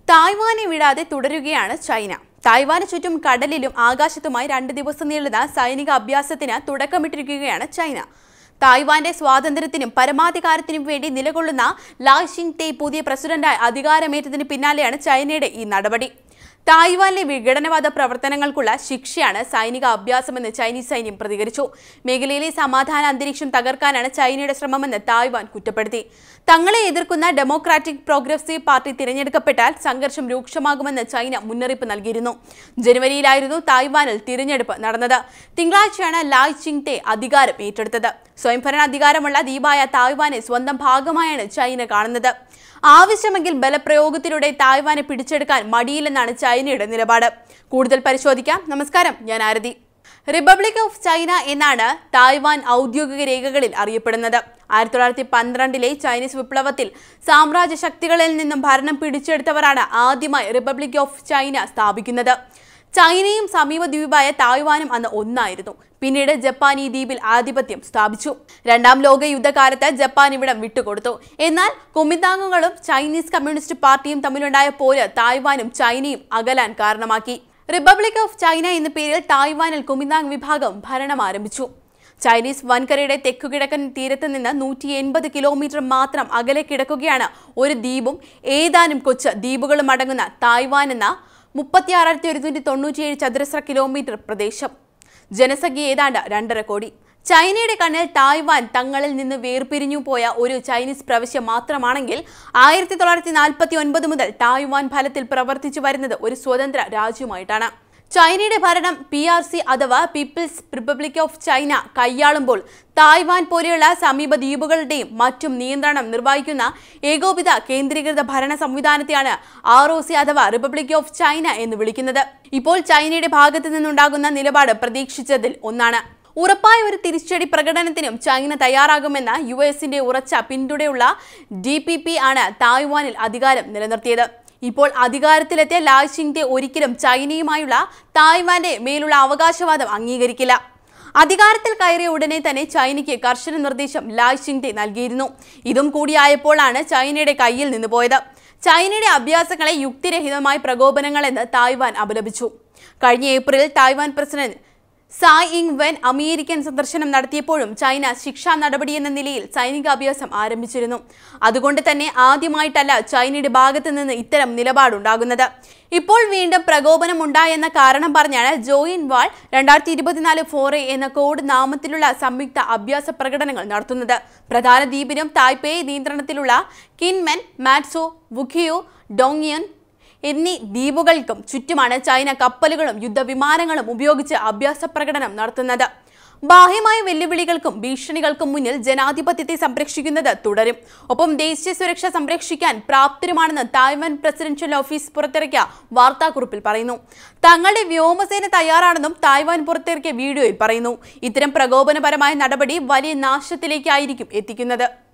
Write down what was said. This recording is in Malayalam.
തായ്വാനെ വിടാതെ തുടരുകയാണ് ചൈന തായ്വാന് ചുറ്റും കടലിലും ആകാശത്തുമായി രണ്ട് ദിവസം നീളുന്ന സൈനിക അഭ്യാസത്തിന് തുടക്കമിട്ടിരിക്കുകയാണ് ചൈന തായ്വാന്റെ സ്വാതന്ത്ര്യത്തിനും പരമാധികാരത്തിനും വേണ്ടി നിലകൊള്ളുന്ന ലായ് ഷിങ് തേ പുതിയ പ്രസിഡന്റായി അധികാരമേറ്റതിന് പിന്നാലെയാണ് ചൈനയുടെ ഈ നടപടി തായ്വാനിലെ വിഘടനവാദ പ്രവർത്തനങ്ങൾക്കുള്ള ശിക്ഷയാണ് സൈനിക അഭ്യാസമെന്ന് ചൈനീസ് സൈന്യം പ്രതികരിച്ചു മേഖലയിലെ സമാധാന അന്തരീക്ഷം തകർക്കാനാണ് ചൈനയുടെ ശ്രമമെന്ന് തായ്വാൻ കുറ്റപ്പെടുത്തി തങ്ങളെ എതിർക്കുന്ന ഡെമോക്രാറ്റിക് പ്രോഗ്രസീവ് പാർട്ടി തിരഞ്ഞെടുക്കപ്പെട്ടാൽ സംഘർഷം രൂക്ഷമാകുമെന്ന് ചൈന മുന്നറിയിപ്പ് നൽകിയിരുന്നു ജനുവരിയിലായിരുന്നു തായ്വാനിൽ തിരഞ്ഞെടുപ്പ് നടന്നത് തിങ്കളാഴ്ചയാണ് ലായ് ചിങ് തേ അധികാരം ഏറ്റെടുത്തത് സ്വയംഭരണ അധികാരമുള്ള ദ്വീപായ തായ്വാനെ സ്വന്തം ഭാഗമായാണ് ചൈന കാണുന്നത് ആവശ്യമെങ്കിൽ ബലപ്രയോഗത്തിലൂടെ തായ്വാനെ പിടിച്ചെടുക്കാൻ മടിയില്ലെന്നാണ് ചൈനയുടെ നിലപാട് കൂടുതൽ പരിശോധിക്കാം നമസ്കാരം ഞാൻ ആരതി റിപ്പബ്ലിക് ഓഫ് ചൈന എന്നാണ് തായ്വാൻ ഔദ്യോഗിക രേഖകളിൽ അറിയപ്പെടുന്നത് ആയിരത്തി തൊള്ളായിരത്തി പന്ത്രണ്ടിലെ ചൈനീസ് വിപ്ലവത്തിൽ സാമ്രാജ്യ ശക്തികളിൽ നിന്നും ഭരണം പിടിച്ചെടുത്തവരാണ് ആദ്യമായി റിപ്പബ്ലിക് ഓഫ് ചൈന സ്ഥാപിക്കുന്നത് ചൈനയും സമീപ ദ്വീപായ തായ്വാനും അന്ന് ഒന്നായിരുന്നു പിന്നീട് ജപ്പാൻ ഈ ദ്വീപിൽ ആധിപത്യം സ്ഥാപിച്ചു രണ്ടാം ലോക യുദ്ധകാലത്ത് ജപ്പാൻ ഇവിടം വിട്ടുകൊടുത്തു എന്നാൽ കുമിതാംഗങ്ങളും ചൈനീസ് കമ്മ്യൂണിസ്റ്റ് പാർട്ടിയും തമ്മിലുണ്ടായ പോര് തായ്വാനും ചൈനയും അകലാൻ കാരണമാക്കി റിപ്പബ്ലിക് ഓഫ് ചൈന എന്ന പേരിൽ തായ്വാനിൽ കുമിതാങ് വിഭാഗം ഭരണം ആരംഭിച്ചു ചൈനീസ് വൻകരയുടെ തെക്കുകിഴക്കൻ തീരത്ത് നിന്ന് നൂറ്റി എൺപത് കിലോമീറ്റർ മാത്രം അകലെ കിടക്കുകയാണ് ഒരു ദ്വീപും ഏതാനും കൊച്ചു ദ്വീപുകളും അടങ്ങുന്ന തായ്വാൻ എന്ന മുപ്പത്തിയാറായിരത്തി ഒരുന്നൂറ്റി തൊണ്ണൂറ്റിയേഴ് ചതുരശ്ര കിലോമീറ്റർ പ്രദേശം ജനസംഖ്യ ഏതാണ്ട് രണ്ടര കോടി ചൈനയുടെ കണ്ണിൽ തായ്വാൻ തങ്ങളിൽ നിന്ന് വേർപിരിഞ്ഞു പോയ ഒരു ചൈനീസ് പ്രവശ്യ മാത്രമാണെങ്കിൽ ആയിരത്തി തൊള്ളായിരത്തി നാൽപ്പത്തി ഒൻപത് മുതൽ തായ്വാൻ ഫലത്തിൽ പ്രവർത്തിച്ചു വരുന്നത് ഒരു സ്വതന്ത്ര രാജ്യമായിട്ടാണ് ചൈനയുടെ ഭരണം പി ആർ സി അഥവാ പീപ്പിൾസ് റിപ്പബ്ലിക് ഓഫ് ചൈന കൈയാളുമ്പോൾ തായ്വാൻ പോലെയുള്ള സമീപ ദ്വീപുകളുടെയും മറ്റും നിയന്ത്രണം നിർവഹിക്കുന്ന ഏകോപിത കേന്ദ്രീകൃത ഭരണ സംവിധാനത്തെയാണ് ആർ ഒ സി അഥവാ റിപ്പബ്ലിക് ഓഫ് ചൈന എന്ന് വിളിക്കുന്നത് ഇപ്പോൾ ചൈനയുടെ ഭാഗത്തു നിന്നുണ്ടാകുന്ന നിലപാട് പ്രതീക്ഷിച്ചതിൽ ഒന്നാണ് ഉറപ്പായ ഒരു തിരിച്ചടി പ്രകടനത്തിനും ചൈന തയ്യാറാകുമെന്ന യു എസിന്റെ ഉറച്ച പിന്തുണയുള്ള ഡി പി പി ആണ് തായ്വാനിൽ അധികാരം നിലനിർത്തിയത് ഇപ്പോൾ അധികാരത്തിലെത്തിയ ലായ് ചിങ്തെ ഒരിക്കലും ചൈനയുമായുള്ള തായ്വാന്റെ മേലുള്ള അവകാശവാദം അംഗീകരിക്കില്ല അധികാരത്തിൽ കയറിയ ഉടനെ തന്നെ ചൈനയ്ക്ക് കർശന നിർദ്ദേശം ലായ് ചിങ്തെ നൽകിയിരുന്നു ഇതും കൂടിയായപ്പോഴാണ് ചൈനയുടെ കയ്യിൽ നിന്ന് പോയത് ചൈനയുടെ അഭ്യാസങ്ങളെ യുക്തിരഹിതമായ പ്രകോപനങ്ങളെന്ന് തായ്വാൻ അപലപിച്ചു കഴിഞ്ഞ ഏപ്രിലിൽ തായ്വാൻ പ്രസിഡന്റ് സായ് ഇങ് വെൻ അമേരിക്കൻ സന്ദർശനം നടത്തിയപ്പോഴും ചൈന ശിക്ഷാ നടപടി എന്ന നിലയിൽ സൈനിക അഭ്യാസം ആരംഭിച്ചിരുന്നു അതുകൊണ്ട് തന്നെ ആദ്യമായിട്ടല്ല ചൈനയുടെ ഭാഗത്ത് നിന്ന് ഇത്തരം നിലപാടുണ്ടാകുന്നത് ഇപ്പോൾ വീണ്ടും പ്രകോപനം ഉണ്ടായെന്ന കാരണം പറഞ്ഞാണ് ജോയിൻ വാൾ രണ്ടായിരത്തി ഇരുപത്തിനാല് ഫോറെ എന്ന കോഡ് നാമത്തിലുള്ള സംയുക്ത അഭ്യാസ പ്രകടനങ്ങൾ നടത്തുന്നത് പ്രധാന ദ്വീപിനും തായ്പേ നിയന്ത്രണത്തിലുള്ള കിൻമെൻ മാറ്റ്സോ വുഖിയോ ഡോങ്യൻ എന്നീ ദ്വീപുകൾക്കും ചുറ്റുമാണ് ചൈന കപ്പലുകളും യുദ്ധവിമാനങ്ങളും ഉപയോഗിച്ച് അഭ്യാസ പ്രകടനം നടത്തുന്നത് ബാഹ്യമായ വെല്ലുവിളികൾക്കും ഭീഷണികൾക്കും മുന്നിൽ ജനാധിപത്യത്തെ സംരക്ഷിക്കുന്നത് തുടരും ഒപ്പം ദേശീയ സുരക്ഷ സംരക്ഷിക്കാൻ പ്രാപ്തരുമാണെന്ന് തായ്വാൻ പ്രസിഡൻഷ്യൽ ഓഫീസ് പുറത്തിറക്കിയ വാർത്താക്കുറിപ്പിൽ പറയുന്നു തങ്ങളുടെ വ്യോമസേന തയ്യാറാണെന്നും തായ്വാൻ പുറത്തിറക്കിയ വീഡിയോയിൽ പറയുന്നു ഇത്തരം പ്രകോപനപരമായ നടപടി വലിയ നാശത്തിലേക്കായിരിക്കും എത്തിക്കുന്നത്